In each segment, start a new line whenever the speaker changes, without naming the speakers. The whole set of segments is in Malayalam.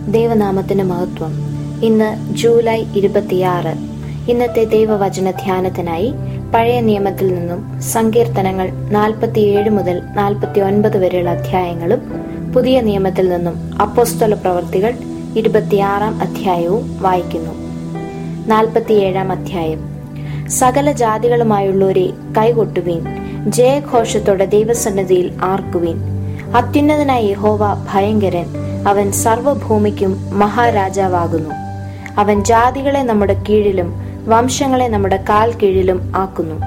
ദൈവനാമത്തിന് മഹത്വം ഇന്ന് ജൂലൈ ഇരുപത്തിയാറ് ഇന്നത്തെ ദൈവവചന ധ്യാനത്തിനായി പഴയ നിയമത്തിൽ നിന്നും സങ്കീർത്തനങ്ങൾ നാൽപ്പത്തിയേഴ് മുതൽ നാൽപ്പത്തി ഒൻപത് വരെയുള്ള അധ്യായങ്ങളും പുതിയ നിയമത്തിൽ നിന്നും അപ്പോസ്തല പ്രവർത്തികൾ ഇരുപത്തിയാറാം അധ്യായവും വായിക്കുന്നു നാൽപ്പത്തിയേഴാം അധ്യായം സകല ജാതികളുമായുള്ളവരെ കൈകൊട്ടുവീൻ ജയഘോഷത്തോടെ ദൈവസന്നിധിയിൽ ആർക്കുവീൻ അത്യുന്നതനായ യഹോവ ഭയങ്കരൻ അവൻ സർവഭൂമിക്കും മഹാരാജാവാകുന്നു അവൻ ജാതികളെ നമ്മുടെ കീഴിലും വംശങ്ങളെ നമ്മുടെ കാൽ കീഴിലും ആക്കുന്നു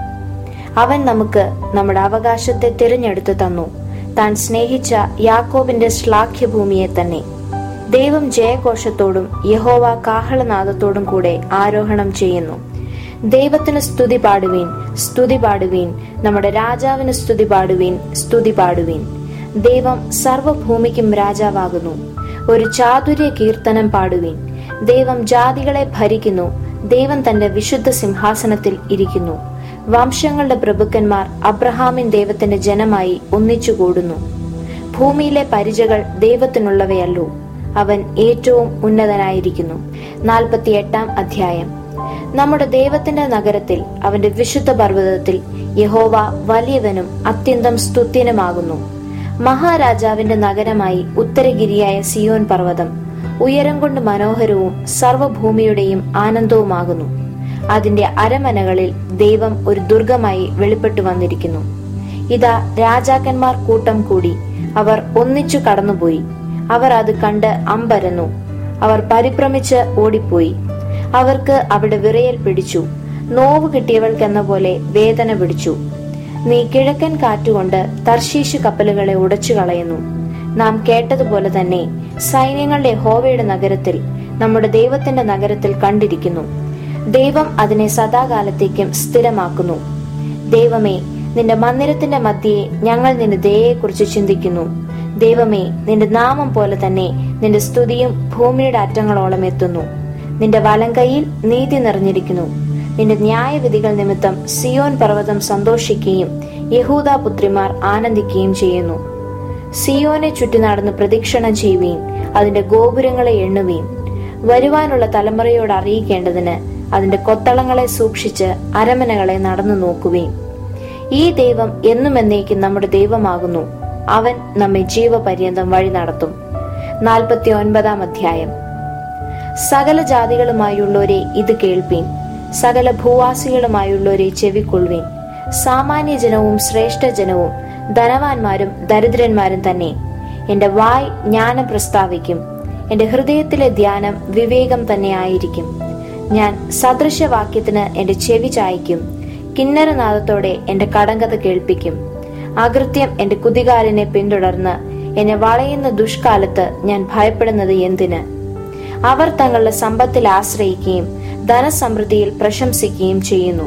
അവൻ നമുക്ക് നമ്മുടെ അവകാശത്തെ തിരഞ്ഞെടുത്തു തന്നു താൻ സ്നേഹിച്ച യാക്കോബിന്റെ ശ്ലാഘ്യഭൂമിയെ തന്നെ ദൈവം ജയഘോഷത്തോടും യഹോവ കാഹളനാദത്തോടും കൂടെ ആരോഹണം ചെയ്യുന്നു ദൈവത്തിന് സ്തുതി പാടുവീൻ സ്തുതി പാടുവീൻ നമ്മുടെ രാജാവിന് സ്തുതി പാടുവീൻ സ്തുതി പാടുവീൻ ദൈവം സർവഭൂമിക്കും രാജാവാകുന്നു ഒരു ചാതുര്യ കീർത്തനം പാടുവീൻ ദൈവം ജാതികളെ ഭരിക്കുന്നു ദൈവം തന്റെ വിശുദ്ധ സിംഹാസനത്തിൽ ഇരിക്കുന്നു വംശങ്ങളുടെ പ്രഭുക്കന്മാർ അബ്രഹാമിൻ ദൈവത്തിന്റെ ജനമായി ഒന്നിച്ചുകൂടുന്നു ഭൂമിയിലെ പരിചകൾ ദൈവത്തിനുള്ളവയല്ലോ അവൻ ഏറ്റവും ഉന്നതനായിരിക്കുന്നു നാൽപ്പത്തിയെട്ടാം അധ്യായം നമ്മുടെ ദൈവത്തിന്റെ നഗരത്തിൽ അവന്റെ വിശുദ്ധ പർവ്വതത്തിൽ യഹോവ വലിയവനും അത്യന്തം സ്തുത്യനുമാകുന്നു മഹാരാജാവിന്റെ നഗരമായി ഉത്തരഗിരിയായ സിയോൻ പർവ്വതം ഉയരം കൊണ്ട് മനോഹരവും സർവഭൂമിയുടെയും ആനന്ദവുമാകുന്നു അതിന്റെ അരമനകളിൽ ദൈവം ഒരു ദുർഗമായി വെളിപ്പെട്ടു വന്നിരിക്കുന്നു ഇതാ രാജാക്കന്മാർ കൂട്ടം കൂടി അവർ ഒന്നിച്ചു കടന്നുപോയി അവർ അത് കണ്ട് അമ്പരന്നു അവർ പരിഭ്രമിച്ച് ഓടിപ്പോയി അവർക്ക് അവിടെ വിറയൽ പിടിച്ചു നോവ് കിട്ടിയവൾക്കെന്ന പോലെ വേദന പിടിച്ചു നീ കിഴക്കൻ കാറ്റുകൊണ്ട് തർശീശ് കപ്പലുകളെ ഉടച്ചു കളയുന്നു നാം കേട്ടതുപോലെ തന്നെ സൈന്യങ്ങളുടെ ഹോവയുടെ നഗരത്തിൽ നമ്മുടെ ദൈവത്തിന്റെ നഗരത്തിൽ കണ്ടിരിക്കുന്നു ദൈവം അതിനെ സദാകാലത്തേക്കും സ്ഥിരമാക്കുന്നു ദൈവമേ നിന്റെ മന്ദിരത്തിന്റെ മധ്യയെ ഞങ്ങൾ നിന്റെ ദയയെക്കുറിച്ച് ചിന്തിക്കുന്നു ദൈവമേ നിന്റെ നാമം പോലെ തന്നെ നിന്റെ സ്തുതിയും ഭൂമിയുടെ അറ്റങ്ങളോളം എത്തുന്നു നിന്റെ വലം കൈയിൽ നീതി നിറഞ്ഞിരിക്കുന്നു നിന്റെ ന്യായവിധികൾ നിമിത്തം സിയോൻ പർവ്വതം സന്തോഷിക്കുകയും യഹൂദ പുത്രിമാർ ആനന്ദിക്കുകയും ചെയ്യുന്നു സിയോനെ ചുറ്റി നടന്ന് പ്രദക്ഷിണം ചെയ്യുകയും അതിന്റെ ഗോപുരങ്ങളെ എണ്ണുകയും വരുവാനുള്ള തലമുറയോട് അറിയിക്കേണ്ടതിന് അതിന്റെ കൊത്തളങ്ങളെ സൂക്ഷിച്ച് അരമനകളെ നടന്നു നോക്കുകയും ഈ ദൈവം എന്നും എന്നേക്കും നമ്മുടെ ദൈവമാകുന്നു അവൻ നമ്മെ ജീവപര്യന്തം വഴി നടത്തും നാൽപ്പത്തി ഒൻപതാം അധ്യായം സകല ജാതികളുമായുള്ളവരെ ഇത് കേൾപ്പീൻ സകല ഭൂവാസികളുമായുള്ളവരെ ചെവിക്കൊള്ളുവീൻ സാമാന്യ ജനവും ശ്രേഷ്ഠ ജനവും ധനവാന്മാരും ദരിദ്രന്മാരും തന്നെ എന്റെ വായ് ജ്ഞാനം പ്രസ്താവിക്കും എന്റെ ഹൃദയത്തിലെ ധ്യാനം വിവേകം തന്നെ ആയിരിക്കും ഞാൻ സദൃശവാക്യത്തിന് എന്റെ ചെവി ചായ്ക്കും കിന്നരനാദത്തോടെ എന്റെ കടങ്കഥ കേൾപ്പിക്കും അകൃത്യം എന്റെ കുതികാലിനെ പിന്തുടർന്ന് എന്നെ വളയുന്ന ദുഷ്കാലത്ത് ഞാൻ ഭയപ്പെടുന്നത് എന്തിന് അവർ തങ്ങളുടെ സമ്പത്തിൽ ആശ്രയിക്കുകയും ധനസമൃദ്ധിയിൽ പ്രശംസിക്കുകയും ചെയ്യുന്നു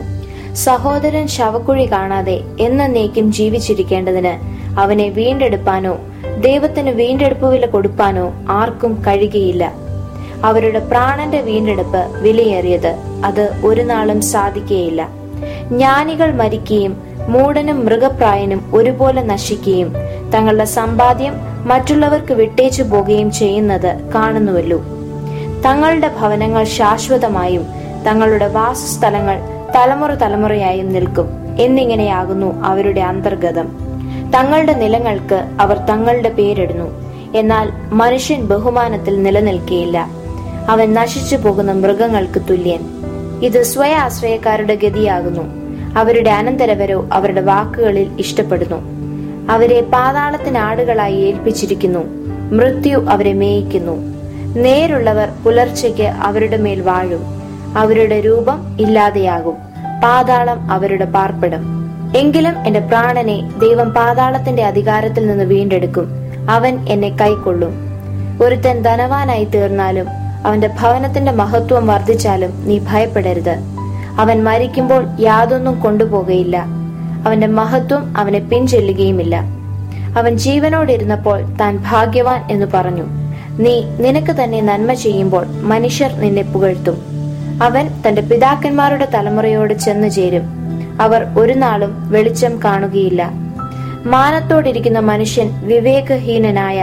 സഹോദരൻ ശവക്കുഴി കാണാതെ എന്നേക്കും ജീവിച്ചിരിക്കേണ്ടതിന് അവനെ വീണ്ടെടുപ്പാനോ ദൈവത്തിന് വീണ്ടെടുപ്പ് വില കൊടുപ്പാനോ ആർക്കും കഴിയുകയില്ല അവരുടെ പ്രാണന്റെ വീണ്ടെടുപ്പ് വിലയേറിയത് അത് ഒരു നാളും സാധിക്കുകയില്ല ജ്ഞാനികൾ മരിക്കുകയും മൂടനും മൃഗപ്രായനും ഒരുപോലെ നശിക്കുകയും തങ്ങളുടെ സമ്പാദ്യം മറ്റുള്ളവർക്ക് വിട്ടേച്ചു പോകുകയും ചെയ്യുന്നത് കാണുന്നുവല്ലോ തങ്ങളുടെ ഭവനങ്ങൾ ശാശ്വതമായും തങ്ങളുടെ വാസസ്ഥലങ്ങൾ തലമുറ തലമുറയായും നിൽക്കും എന്നിങ്ങനെയാകുന്നു അവരുടെ അന്തർഗതം തങ്ങളുടെ നിലങ്ങൾക്ക് അവർ തങ്ങളുടെ പേരിടുന്നു എന്നാൽ മനുഷ്യൻ ബഹുമാനത്തിൽ നിലനിൽക്കുകയില്ല അവൻ നശിച്ചു പോകുന്ന മൃഗങ്ങൾക്ക് തുല്യൻ ഇത് സ്വയാശ്രയക്കാരുടെ ഗതിയാകുന്നു അവരുടെ അനന്തരവരോ അവരുടെ വാക്കുകളിൽ ഇഷ്ടപ്പെടുന്നു അവരെ പാതാളത്തിന് ആടുകളായി ഏൽപ്പിച്ചിരിക്കുന്നു മൃത്യു അവരെ മേയിക്കുന്നു നേരുള്ളവർ പുലർച്ചയ്ക്ക് അവരുടെ മേൽ വാഴും അവരുടെ രൂപം ഇല്ലാതെയാകും പാതാളം അവരുടെ പാർപ്പിടം എങ്കിലും എന്റെ പ്രാണനെ ദൈവം പാതാളത്തിന്റെ അധികാരത്തിൽ നിന്ന് വീണ്ടെടുക്കും അവൻ എന്നെ കൈക്കൊള്ളും ഒരുത്തൻ ധനവാനായി തീർന്നാലും അവന്റെ ഭവനത്തിന്റെ മഹത്വം വർദ്ധിച്ചാലും നീ ഭയപ്പെടരുത് അവൻ മരിക്കുമ്പോൾ യാതൊന്നും കൊണ്ടുപോകയില്ല അവന്റെ മഹത്വം അവനെ പിൻചെല്ലുകയുമില്ല അവൻ ജീവനോടിരുന്നപ്പോൾ താൻ ഭാഗ്യവാൻ എന്ന് പറഞ്ഞു നീ നിനക്ക് തന്നെ നന്മ ചെയ്യുമ്പോൾ മനുഷ്യർ നിന്നെ പുകഴ്ത്തും അവൻ തന്റെ പിതാക്കന്മാരുടെ തലമുറയോട് ചെന്നു ചേരും അവർ ഒരു നാളും വെളിച്ചം കാണുകയില്ല മാനത്തോടിരിക്കുന്ന മനുഷ്യൻ വിവേകഹീനനായാൽ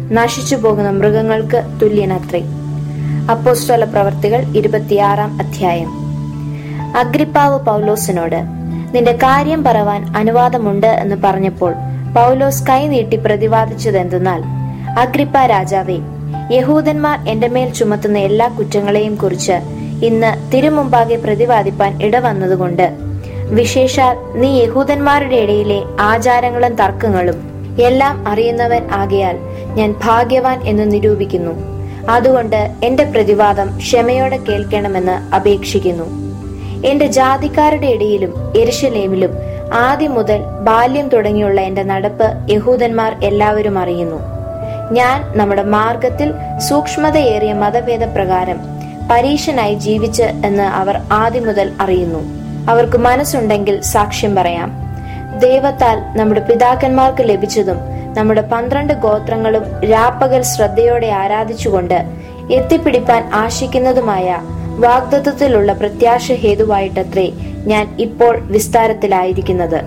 നശിച്ചു പോകുന്ന മൃഗങ്ങൾക്ക് തുല്യനത്രേ അപ്പോസ്തല പ്രവർത്തികൾ ഇരുപത്തിയാറാം അധ്യായം അഗ്രിപ്പാവ് പൗലോസിനോട് നിന്റെ കാര്യം പറവാൻ അനുവാദമുണ്ട് എന്ന് പറഞ്ഞപ്പോൾ പൗലോസ് കൈനീട്ടി പ്രതിവാദിച്ചതെന്തെന്നാൽ അഗ്രിപ്പ രാജാവേ യഹൂദന്മാർ എന്റെ മേൽ ചുമത്തുന്ന എല്ലാ കുറ്റങ്ങളെയും കുറിച്ച് ഇന്ന് തിരുമുമ്പാകെ പ്രതിവാദിപ്പാൻ ഇടവന്നതുകൊണ്ട് വിശേഷാൽ നീ യഹൂദന്മാരുടെ ഇടയിലെ ആചാരങ്ങളും തർക്കങ്ങളും എല്ലാം അറിയുന്നവൻ ആകയാൽ ഞാൻ ഭാഗ്യവാൻ എന്ന് നിരൂപിക്കുന്നു അതുകൊണ്ട് എന്റെ പ്രതിവാദം ക്ഷമയോടെ കേൾക്കണമെന്ന് അപേക്ഷിക്കുന്നു എന്റെ ജാതിക്കാരുടെ ഇടയിലും എരുഷലേമിലും ആദ്യം മുതൽ ബാല്യം തുടങ്ങിയുള്ള എന്റെ നടപ്പ് യഹൂദന്മാർ എല്ലാവരും അറിയുന്നു ഞാൻ നമ്മുടെ മാർഗത്തിൽ സൂക്ഷ്മതയേറിയ മതഭേദ പ്രകാരം പരീക്ഷനായി ജീവിച്ച് എന്ന് അവർ ആദ്യം മുതൽ അറിയുന്നു അവർക്ക് മനസ്സുണ്ടെങ്കിൽ സാക്ഷ്യം പറയാം ദൈവത്താൽ നമ്മുടെ പിതാക്കന്മാർക്ക് ലഭിച്ചതും നമ്മുടെ പന്ത്രണ്ട് ഗോത്രങ്ങളും രാപ്പകൽ ശ്രദ്ധയോടെ ആരാധിച്ചുകൊണ്ട് എത്തിപ്പിടിപ്പാൻ ആശിക്കുന്നതുമായ വാഗ്ദത്വത്തിലുള്ള പ്രത്യാശ ഹേതുവായിട്ടത്രേ ഞാൻ ഇപ്പോൾ വിസ്താരത്തിലായിരിക്കുന്നത്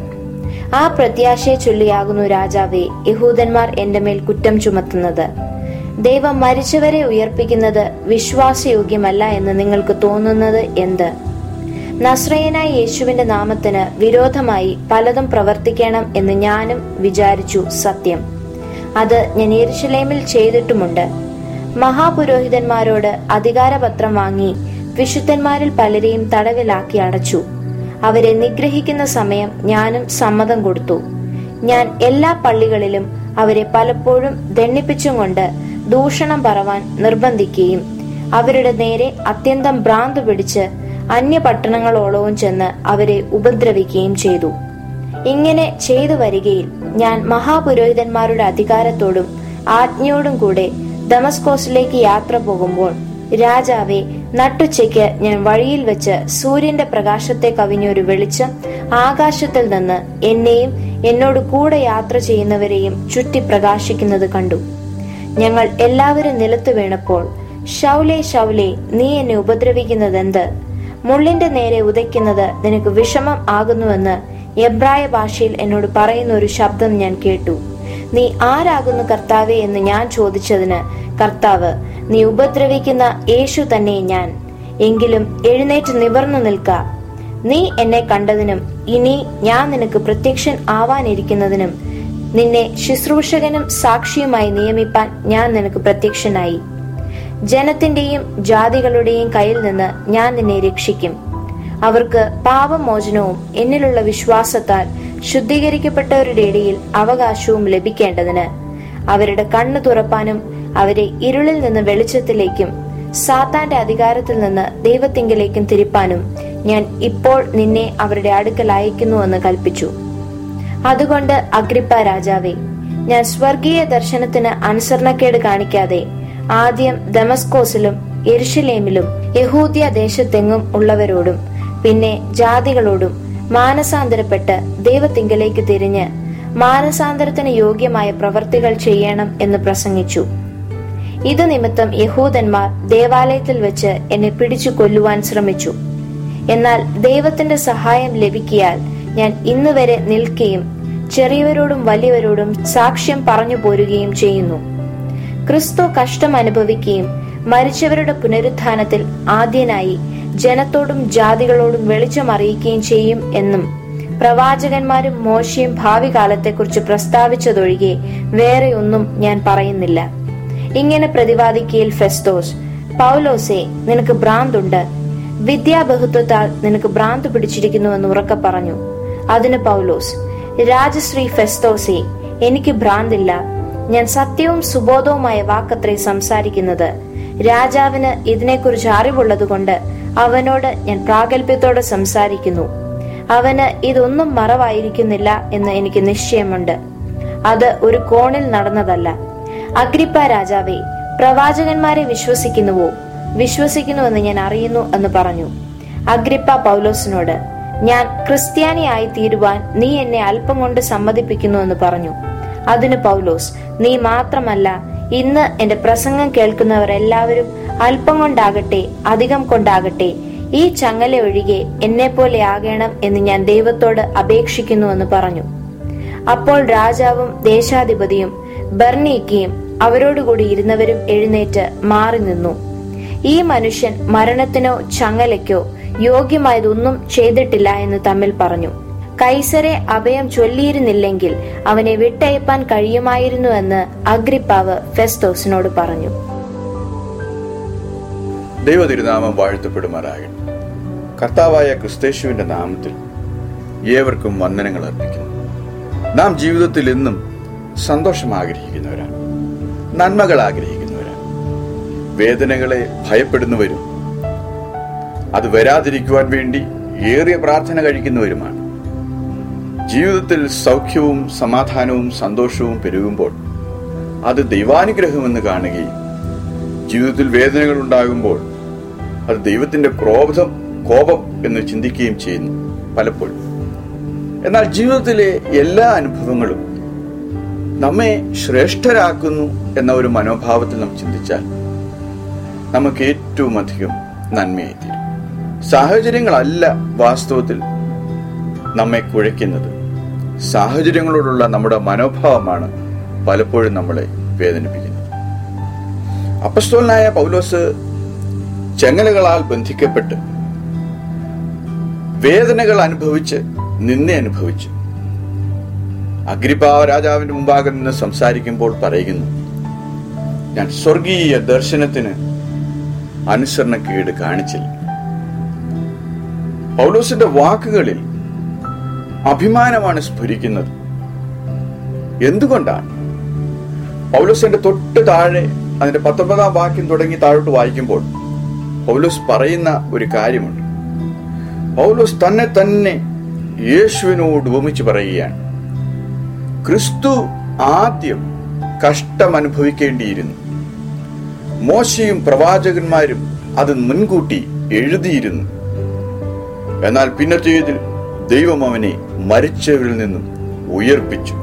ആ പ്രത്യാശയെ ചൊല്ലിയാകുന്നു രാജാവേ യഹൂദന്മാർ എന്റെ മേൽ കുറ്റം ചുമത്തുന്നത് ദൈവം മരിച്ചവരെ ഉയർപ്പിക്കുന്നത് വിശ്വാസയോഗ്യമല്ല എന്ന് നിങ്ങൾക്ക് തോന്നുന്നത് എന്ത് നസ്രയനായ യേശുവിന്റെ നാമത്തിന് വിരോധമായി പലതും പ്രവർത്തിക്കണം എന്ന് ഞാനും വിചാരിച്ചു സത്യം അത് ഞാൻ യെരുശലേമിൽ ചെയ്തിട്ടുമുണ്ട് മഹാപുരോഹിതന്മാരോട് അധികാരപത്രം വാങ്ങി വിശുദ്ധന്മാരിൽ പലരെയും തടവിലാക്കി അടച്ചു അവരെ നിഗ്രഹിക്കുന്ന സമയം ഞാനും സമ്മതം കൊടുത്തു ഞാൻ എല്ലാ പള്ളികളിലും അവരെ പലപ്പോഴും ദണ്ണിപ്പിച്ചും കൊണ്ട് ദൂഷണം പറവാൻ നിർബന്ധിക്കുകയും അവരുടെ നേരെ അത്യന്തം ഭ്രാന്ത് പിടിച്ച് അന്യ പട്ടണങ്ങളോളവും ചെന്ന് അവരെ ഉപദ്രവിക്കുകയും ചെയ്തു ഇങ്ങനെ ചെയ്തു വരികയിൽ ഞാൻ മഹാപുരോഹിതന്മാരുടെ അധികാരത്തോടും ആജ്ഞയോടും കൂടെ ദമസ്കോസിലേക്ക് യാത്ര പോകുമ്പോൾ രാജാവെ നട്ടുച്ചയ്ക്ക് ഞാൻ വഴിയിൽ വെച്ച് സൂര്യന്റെ പ്രകാശത്തെ കവിഞ്ഞൊരു വെളിച്ചം ആകാശത്തിൽ നിന്ന് എന്നെയും എന്നോട് കൂടെ യാത്ര ചെയ്യുന്നവരെയും ചുറ്റി പ്രകാശിക്കുന്നത് കണ്ടു ഞങ്ങൾ എല്ലാവരും നിലത്ത് വീണപ്പോൾ ഷൗലെ ഷൗലെ നീ എന്നെ ഉപദ്രവിക്കുന്നതെന്ത് മുള്ളിന്റെ നേരെ ഉദയ്ക്കുന്നത് നിനക്ക് വിഷമം ആകുന്നുവെന്ന് എബ്രായ ഭാഷയിൽ എന്നോട് പറയുന്ന ഒരു ശബ്ദം ഞാൻ കേട്ടു നീ ആരാകുന്നു കർത്താവെ എന്ന് ഞാൻ ചോദിച്ചതിന് കർത്താവ് നീ ഉപദ്രവിക്കുന്ന യേശു തന്നെ ഞാൻ എങ്കിലും എഴുന്നേറ്റ് നിവർന്നു നിൽക്ക നീ എന്നെ കണ്ടതിനും ഇനി ഞാൻ നിനക്ക് പ്രത്യക്ഷൻ ആവാനിരിക്കുന്നതിനും നിന്നെ ശുശ്രൂഷകനും സാക്ഷിയുമായി നിയമിപ്പാൻ ഞാൻ നിനക്ക് പ്രത്യക്ഷനായി ജനത്തിന്റെയും ജാതികളുടെയും കയ്യിൽ നിന്ന് ഞാൻ നിന്നെ രക്ഷിക്കും അവർക്ക് പാപമോചനവും എന്നിലുള്ള വിശ്വാസത്താൽ ശുദ്ധീകരിക്കപ്പെട്ടവരുടെ ഇടയിൽ അവകാശവും ലഭിക്കേണ്ടതിന് അവരുടെ കണ്ണു തുറപ്പാനും അവരെ ഇരുളിൽ നിന്ന് വെളിച്ചത്തിലേക്കും സാത്താന്റെ അധികാരത്തിൽ നിന്ന് ദൈവത്തിങ്കിലേക്കും തിരിപ്പാനും ഞാൻ ഇപ്പോൾ നിന്നെ അവരുടെ അടുക്കൽ അയക്കുന്നുവെന്ന് കൽപ്പിച്ചു അതുകൊണ്ട് അഗ്രിപ്പ രാജാവേ ഞാൻ സ്വർഗീയ ദർശനത്തിന് അനുസരണക്കേട് കാണിക്കാതെ ആദ്യം ദമസ്കോസിലും എരുഷലേമിലും യഹൂദ്യ ദേശത്തെങ്ങും ഉള്ളവരോടും പിന്നെ ജാതികളോടും മാനസാന്തരപ്പെട്ട് ദൈവത്തിങ്കലേക്ക് തിരിഞ്ഞ് മാനസാന്തരത്തിന് യോഗ്യമായ പ്രവർത്തികൾ ചെയ്യണം എന്ന് പ്രസംഗിച്ചു ഇത് നിമിത്തം യഹൂദന്മാർ ദേവാലയത്തിൽ വെച്ച് എന്നെ പിടിച്ചു കൊല്ലുവാൻ ശ്രമിച്ചു എന്നാൽ ദൈവത്തിന്റെ സഹായം ലഭിക്കിയാൽ ഞാൻ ഇന്ന് വരെ നിൽക്കുകയും ചെറിയവരോടും വലിയവരോടും സാക്ഷ്യം പറഞ്ഞു പോരുകയും ചെയ്യുന്നു ക്രിസ്തു കഷ്ടം അനുഭവിക്കുകയും മരിച്ചവരുടെ പുനരുത്ഥാനത്തിൽ ആദ്യനായി ജനത്തോടും ജാതികളോടും വെളിച്ചം അറിയിക്കുകയും ചെയ്യും എന്നും പ്രവാചകന്മാരും മോശയും ഭാവി കാലത്തെക്കുറിച്ച് പ്രസ്താവിച്ചതൊഴികെ വേറെ ഒന്നും ഞാൻ പറയുന്നില്ല ഇങ്ങനെ പ്രതിവാദിക്കയിൽ ഫെസ്തോസ് പൗലോസെ നിനക്ക് ഭ്രാന്തുണ്ട് വിദ്യാബഹുത്വത്താൽ നിനക്ക് ഭ്രാന്ത് പിടിച്ചിരിക്കുന്നുവെന്ന് ഉറക്കെ പറഞ്ഞു അതിന് പൗലോസ് രാജശ്രീ ഫെസ്തോസെ എനിക്ക് ഭ്രാന്തില്ല ഞാൻ സത്യവും സുബോധവുമായ വാക്കത്രേ സംസാരിക്കുന്നത് രാജാവിന് ഇതിനെക്കുറിച്ച് അറിവുള്ളതുകൊണ്ട് അവനോട് ഞാൻ പ്രാഗൽഭ്യത്തോടെ സംസാരിക്കുന്നു അവന് ഇതൊന്നും മറവായിരിക്കുന്നില്ല എന്ന് എനിക്ക് നിശ്ചയമുണ്ട് അത് ഒരു കോണിൽ നടന്നതല്ല അഗ്രിപ്പ രാജാവേ പ്രവാചകന്മാരെ വിശ്വസിക്കുന്നുവോ വിശ്വസിക്കുന്നുവെന്ന് ഞാൻ അറിയുന്നു എന്ന് പറഞ്ഞു അഗ്രിപ്പ പൗലോസിനോട് ഞാൻ ക്രിസ്ത്യാനിയായി തീരുവാൻ നീ എന്നെ അല്പം കൊണ്ട് സമ്മതിപ്പിക്കുന്നു എന്ന് പറഞ്ഞു അതിന് പൗലോസ് നീ മാത്രമല്ല ഇന്ന് എന്റെ പ്രസംഗം കേൾക്കുന്നവർ എല്ലാവരും അല്പം കൊണ്ടാകട്ടെ അധികം കൊണ്ടാകട്ടെ ഈ ചങ്ങല ഒഴികെ എന്നെ പോലെ ആകണം എന്ന് ഞാൻ ദൈവത്തോട് അപേക്ഷിക്കുന്നു എന്ന് പറഞ്ഞു അപ്പോൾ രാജാവും ദേശാധിപതിയും ബർണീക്കയും അവരോടുകൂടി ഇരുന്നവരും എഴുന്നേറ്റ് മാറി നിന്നു ഈ മനുഷ്യൻ മരണത്തിനോ ചങ്ങലയ്ക്കോ യോഗ്യമായതൊന്നും ചെയ്തിട്ടില്ല എന്ന് തമ്മിൽ പറഞ്ഞു കൈസരെ അഭയം ചൊല്ലിയിരുന്നില്ലെങ്കിൽ അവനെ വിട്ടയപ്പാൻ കഴിയുമായിരുന്നുവെന്ന് അഗ്രിപ്പാവ് ഫെസ്തോസിനോട് പറഞ്ഞു
ദൈവ തിരുനാമം വാഴ്ത്തപ്പെടുമാറാകട്ടെ കർത്താവായ ക്രിസ്തേശുവിന്റെ നാമത്തിൽ ഏവർക്കും വന്ദനങ്ങൾ അർപ്പിക്കുന്നു നാം ജീവിതത്തിൽ എന്നും സന്തോഷം ആഗ്രഹിക്കുന്നവരാണ് നന്മകൾ ആഗ്രഹിക്കുന്നവരാണ് വേദനകളെ ഭയപ്പെടുന്നവരും അത് വരാതിരിക്കുവാൻ വേണ്ടി ഏറിയ പ്രാർത്ഥന കഴിക്കുന്നവരുമാണ് ജീവിതത്തിൽ സൗഖ്യവും സമാധാനവും സന്തോഷവും പെരുകുമ്പോൾ അത് ദൈവാനുഗ്രഹമെന്ന് കാണുകയും ജീവിതത്തിൽ വേദനകൾ ഉണ്ടാകുമ്പോൾ അത് ദൈവത്തിന്റെ ക്രോധം കോപം എന്ന് ചിന്തിക്കുകയും ചെയ്യുന്നു പലപ്പോഴും എന്നാൽ ജീവിതത്തിലെ എല്ലാ അനുഭവങ്ങളും നമ്മെ ശ്രേഷ്ഠരാക്കുന്നു എന്ന ഒരു മനോഭാവത്തിൽ നാം ചിന്തിച്ചാൽ നമുക്ക് ഏറ്റവും അധികം നന്മയായി തീരും സാഹചര്യങ്ങളല്ല വാസ്തവത്തിൽ നമ്മെ കുഴയ്ക്കുന്നത് സാഹചര്യങ്ങളോടുള്ള നമ്മുടെ മനോഭാവമാണ് പലപ്പോഴും നമ്മളെ വേദനിപ്പിക്കുന്നത് അപ്പസ്തോലനായ പൗലോസ് ചെങ്ങലകളാൽ ബന്ധിക്കപ്പെട്ട് വേദനകൾ അനുഭവിച്ച് നിന്നെ അനുഭവിച്ചു അഗ്രിപ്പ രാജാവിന്റെ മുമ്പാകെ നിന്ന് സംസാരിക്കുമ്പോൾ പറയുന്നു ഞാൻ സ്വർഗീയ ദർശനത്തിന് അനുസരണക്കേട് കാണിച്ചില്ല പൗലോസിന്റെ വാക്കുകളിൽ അഭിമാനമാണ് സ്ഫുരിക്കുന്നത് എന്തുകൊണ്ടാണ് പൗലോസിന്റെ തൊട്ട് താഴെ അതിന്റെ പത്തൊമ്പതാം വാക്യം തുടങ്ങി താഴോട്ട് വായിക്കുമ്പോൾ പൗലോസ് പറയുന്ന ഒരു കാര്യമുണ്ട് പൗലോസ് തന്നെ തന്നെ യേശുവിനോട് ഉപമിച്ച് പറയുകയാണ് ക്രിസ്തു ആദ്യം കഷ്ടം അനുഭവിക്കേണ്ടിയിരുന്നു മോശയും പ്രവാചകന്മാരും അത് മുൻകൂട്ടി എഴുതിയിരുന്നു എന്നാൽ പിന്നത്തേതിൽ ദൈവം അവനെ മരിച്ചവരിൽ നിന്നും ഉയർപ്പിച്ചു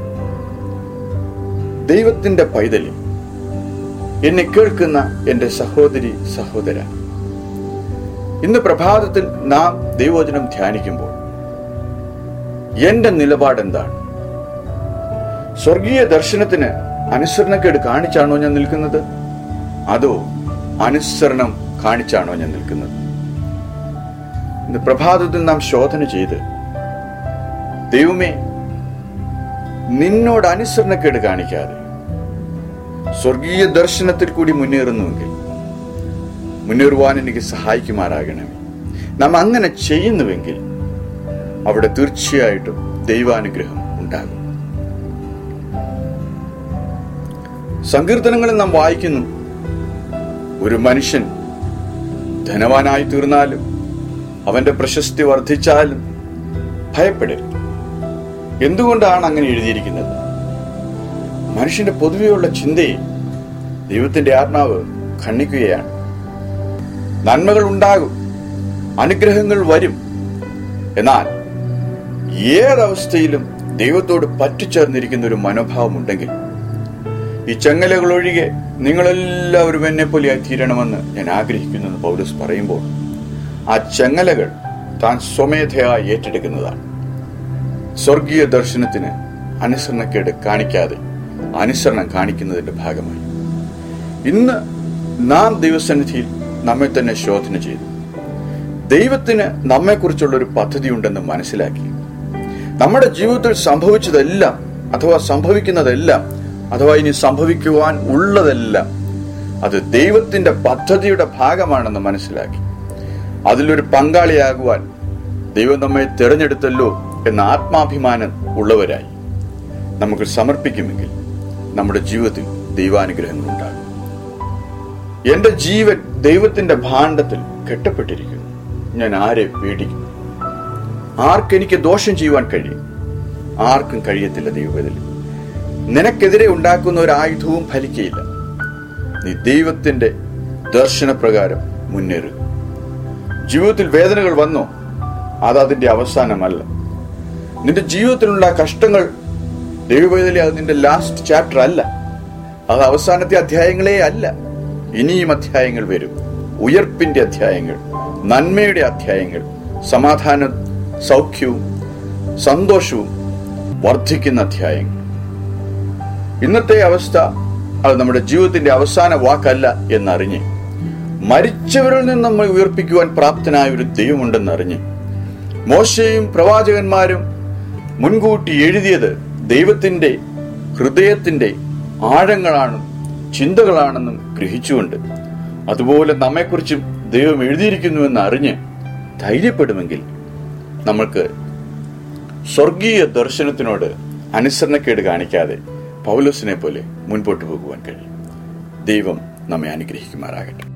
ദൈവത്തിന്റെ പൈതലി എന്നെ കേൾക്കുന്ന എന്റെ സഹോദരി സഹോദര ഇന്ന് പ്രഭാതത്തിൽ നാം ദൈവവചനം ധ്യാനിക്കുമ്പോൾ എന്റെ നിലപാട് എന്താണ് സ്വർഗീയ ദർശനത്തിന് അനുസരണക്കേട് കാണിച്ചാണോ ഞാൻ നിൽക്കുന്നത് അതോ അനുസരണം കാണിച്ചാണോ ഞാൻ നിൽക്കുന്നത് ഇന്ന് പ്രഭാതത്തിൽ നാം ശോധന ചെയ്ത് ദൈവമേ നിന്നോട് അനുസരണക്കേട് കാണിക്കാതെ സ്വർഗീയ ദർശനത്തിൽ കൂടി മുന്നേറുന്നുവെങ്കിൽ മുന്നേറുവാൻ എനിക്ക് സഹായിക്കുമാറാകണമേ നാം അങ്ങനെ ചെയ്യുന്നുവെങ്കിൽ അവിടെ തീർച്ചയായിട്ടും ദൈവാനുഗ്രഹം ഉണ്ടാകും സങ്കീർത്തനങ്ങളിൽ നാം വായിക്കുന്നു ഒരു മനുഷ്യൻ ധനവാനായി തീർന്നാലും അവന്റെ പ്രശസ്തി വർദ്ധിച്ചാലും ഭയപ്പെടരുത് എന്തുകൊണ്ടാണ് അങ്ങനെ എഴുതിയിരിക്കുന്നത് മനുഷ്യന്റെ പൊതുവെയുള്ള ചിന്തയെ ദൈവത്തിന്റെ ആത്മാവ് ഖണ്ഡിക്കുകയാണ് നന്മകൾ ഉണ്ടാകും അനുഗ്രഹങ്ങൾ വരും എന്നാൽ ഏതവസ്ഥയിലും ദൈവത്തോട് പറ്റിച്ചേർന്നിരിക്കുന്ന ഒരു മനോഭാവം ഉണ്ടെങ്കിൽ ഈ ചെങ്ങലകൾ ഒഴികെ നിങ്ങളെല്ലാവരും എന്നെ പോലെയായി തീരണമെന്ന് ഞാൻ ആഗ്രഹിക്കുന്നു എന്ന് പൗലസ് പറയുമ്പോൾ ആ ചെങ്ങലകൾ താൻ സ്വമേധയായി ഏറ്റെടുക്കുന്നതാണ് സ്വർഗീയ ദർശനത്തിന് അനുസരണക്കേട് കാണിക്കാതെ അനുസരണം കാണിക്കുന്നതിന്റെ ഭാഗമായി ഇന്ന് നാം ദൈവസന്നിധിയിൽ നമ്മെ തന്നെ ശോധന ചെയ്തു ദൈവത്തിന് നമ്മെക്കുറിച്ചുള്ള ഒരു പദ്ധതി ഉണ്ടെന്ന് മനസ്സിലാക്കി നമ്മുടെ ജീവിതത്തിൽ സംഭവിച്ചതെല്ലാം അഥവാ സംഭവിക്കുന്നതെല്ലാം അഥവാ ഇനി സംഭവിക്കുവാൻ ഉള്ളതെല്ലാം അത് ദൈവത്തിന്റെ പദ്ധതിയുടെ ഭാഗമാണെന്ന് മനസ്സിലാക്കി അതിലൊരു പങ്കാളിയാകുവാൻ ദൈവം നമ്മെ തിരഞ്ഞെടുത്തല്ലോ എന്ന ആത്മാഭിമാനം ഉള്ളവരായി നമുക്ക് സമർപ്പിക്കുമെങ്കിൽ നമ്മുടെ ജീവിതത്തിൽ ദൈവാനുഗ്രഹങ്ങൾ ഉണ്ടാകും എന്റെ ജീവൻ ദൈവത്തിന്റെ ഭാണ്ഡത്തിൽ കെട്ടപ്പെട്ടിരിക്കുന്നു ഞാൻ ആരെ പേടിക്കും ആർക്കെനിക്ക് ദോഷം ചെയ്യുവാൻ കഴിയും ആർക്കും കഴിയത്തില്ല ദൈവത്തിൽ നിനക്കെതിരെ ഉണ്ടാക്കുന്ന ഒരു ആയുധവും ഫലിക്കയില്ല നീ ദൈവത്തിന്റെ ദർശനപ്രകാരം മുന്നേറുക ജീവിതത്തിൽ വേദനകൾ വന്നോ അത് അതിന്റെ അവസാനമല്ല നിന്റെ ജീവിതത്തിലുള്ള കഷ്ടങ്ങൾ ദൈവവേദന അത് നിന്റെ ലാസ്റ്റ് ചാപ്റ്റർ അല്ല അത് അവസാനത്തെ അധ്യായങ്ങളേ അല്ല ഇനിയും അധ്യായങ്ങൾ വരും ഉയർപ്പിന്റെ അധ്യായങ്ങൾ നന്മയുടെ അധ്യായങ്ങൾ സമാധാനം സൗഖ്യവും സന്തോഷവും വർദ്ധിക്കുന്ന അധ്യായങ്ങൾ ഇന്നത്തെ അവസ്ഥ അത് നമ്മുടെ ജീവിതത്തിന്റെ അവസാന വാക്കല്ല എന്നറിഞ്ഞ് മരിച്ചവരിൽ നിന്ന് നമ്മൾ ഉയർപ്പിക്കുവാൻ പ്രാപ്തനായ ഒരു ദൈവമുണ്ടെന്നറിഞ്ഞ് മോശയും പ്രവാചകന്മാരും മുൻകൂട്ടി എഴുതിയത് ദൈവത്തിന്റെ ഹൃദയത്തിന്റെ ആഴങ്ങളാണെന്നും ചിന്തകളാണെന്നും ഗ്രഹിച്ചുകൊണ്ട് അതുപോലെ നമ്മെക്കുറിച്ചും ദൈവം എഴുതിയിരിക്കുന്നുവെന്ന് അറിഞ്ഞ് ധൈര്യപ്പെടുമെങ്കിൽ നമ്മൾക്ക് സ്വർഗീയ ദർശനത്തിനോട് അനുസരണക്കേട് കാണിക്കാതെ പൗലോസിനെ പോലെ മുൻപോട്ട് പോകുവാൻ കഴിയും ദൈവം നമ്മെ അനുഗ്രഹിക്കുമാറാകട്ടെ